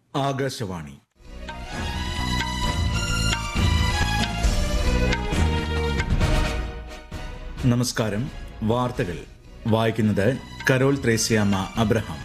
ആകാശവാണി നമസ്കാരം വാർത്തകൾ വായിക്കുന്നത് കരോൾ ത്രേസ്യാമ്മ അബ്രഹാം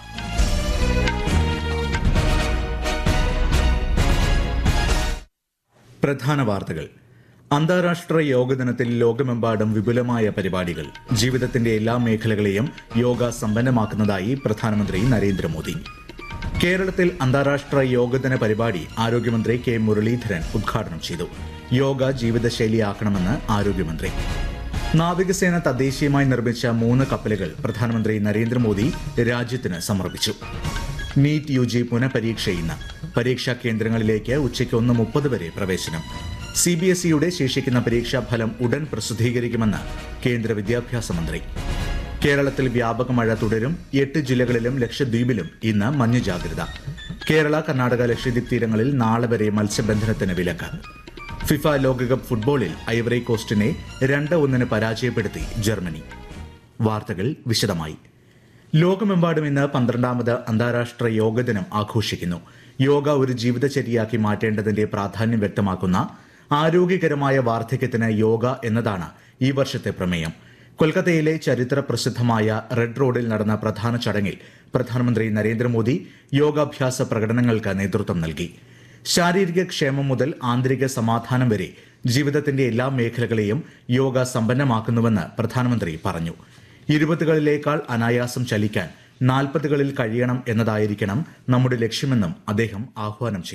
പ്രധാന വാർത്തകൾ അന്താരാഷ്ട്ര യോഗ ദിനത്തിൽ ലോകമെമ്പാടും വിപുലമായ പരിപാടികൾ ജീവിതത്തിന്റെ എല്ലാ മേഖലകളെയും യോഗ സമ്പന്നമാക്കുന്നതായി പ്രധാനമന്ത്രി നരേന്ദ്രമോദി കേരളത്തിൽ അന്താരാഷ്ട്ര യോഗദിന പരിപാടി ആരോഗ്യമന്ത്രി കെ മുരളീധരൻ ഉദ്ഘാടനം ചെയ്തു യോഗ ജീവിതശൈലിയാക്കണമെന്ന് ആരോഗ്യമന്ത്രി നാവികസേന തദ്ദേശീയമായി നിർമ്മിച്ച മൂന്ന് കപ്പലുകൾ പ്രധാനമന്ത്രി നരേന്ദ്രമോദി രാജ്യത്തിന് സമർപ്പിച്ചു നീറ്റ് യു ജി പുനഃപരീക്ഷ ഇന്ന് പരീക്ഷാ കേന്ദ്രങ്ങളിലേക്ക് ഉച്ചയ്ക്ക് ഒന്ന് മുപ്പത് വരെ പ്രവേശനം സി ബി എസ് ഇയുടെ ശേഷിക്കുന്ന പരീക്ഷാ ഫലം ഉടൻ പ്രസിദ്ധീകരിക്കുമെന്ന് കേന്ദ്ര വിദ്യാഭ്യാസ മന്ത്രി കേരളത്തിൽ വ്യാപക മഴ തുടരും എട്ട് ജില്ലകളിലും ലക്ഷദ്വീപിലും ഇന്ന് മഞ്ഞ ജാഗ്രത കേരള കർണാടക ലക്ഷദ്വീപ് തീരങ്ങളിൽ നാളെ വരെ മത്സ്യബന്ധനത്തിന് വിലക്ക് ഫിഫ ലോകകപ്പ് ഫുട്ബോളിൽ ഐവറി കോസ്റ്റിനെ രണ്ട് ഒന്നിന് പരാജയപ്പെടുത്തി ജർമ്മനി വാർത്തകൾ വിശദമായി ലോകമെമ്പാടും ഇന്ന് പന്ത്രണ്ടാമത് അന്താരാഷ്ട്ര യോഗ ദിനം ആഘോഷിക്കുന്നു യോഗ ഒരു ജീവിതചര്യയാക്കി മാറ്റേണ്ടതിന്റെ പ്രാധാന്യം വ്യക്തമാക്കുന്ന ആരോഗ്യകരമായ വാർദ്ധക്യത്തിന് യോഗ എന്നതാണ് ഈ വർഷത്തെ പ്രമേയം കൊൽക്കത്തയിലെ ചരിത്ര പ്രസിദ്ധമായ റെഡ് റോഡിൽ നടന്ന പ്രധാന ചടങ്ങിൽ പ്രധാനമന്ത്രി നരേന്ദ്രമോദി യോഗാഭ്യാസ പ്രകടനങ്ങൾക്ക് നേതൃത്വം നൽകി ശാരീരിക ക്ഷേമം മുതൽ ആന്തരിക സമാധാനം വരെ ജീവിതത്തിന്റെ എല്ലാ മേഖലകളെയും യോഗ സമ്പന്നമാക്കുന്നുവെന്ന് പ്രധാനമന്ത്രി പറഞ്ഞു ഇരുപതുകളിലേക്കാൾ അനായാസം ചലിക്കാൻ നാൽപ്പതുകളിൽ കഴിയണം എന്നതായിരിക്കണം നമ്മുടെ ലക്ഷ്യമെന്നും അദ്ദേഹം ആഹ്വാനം ചെയ്തു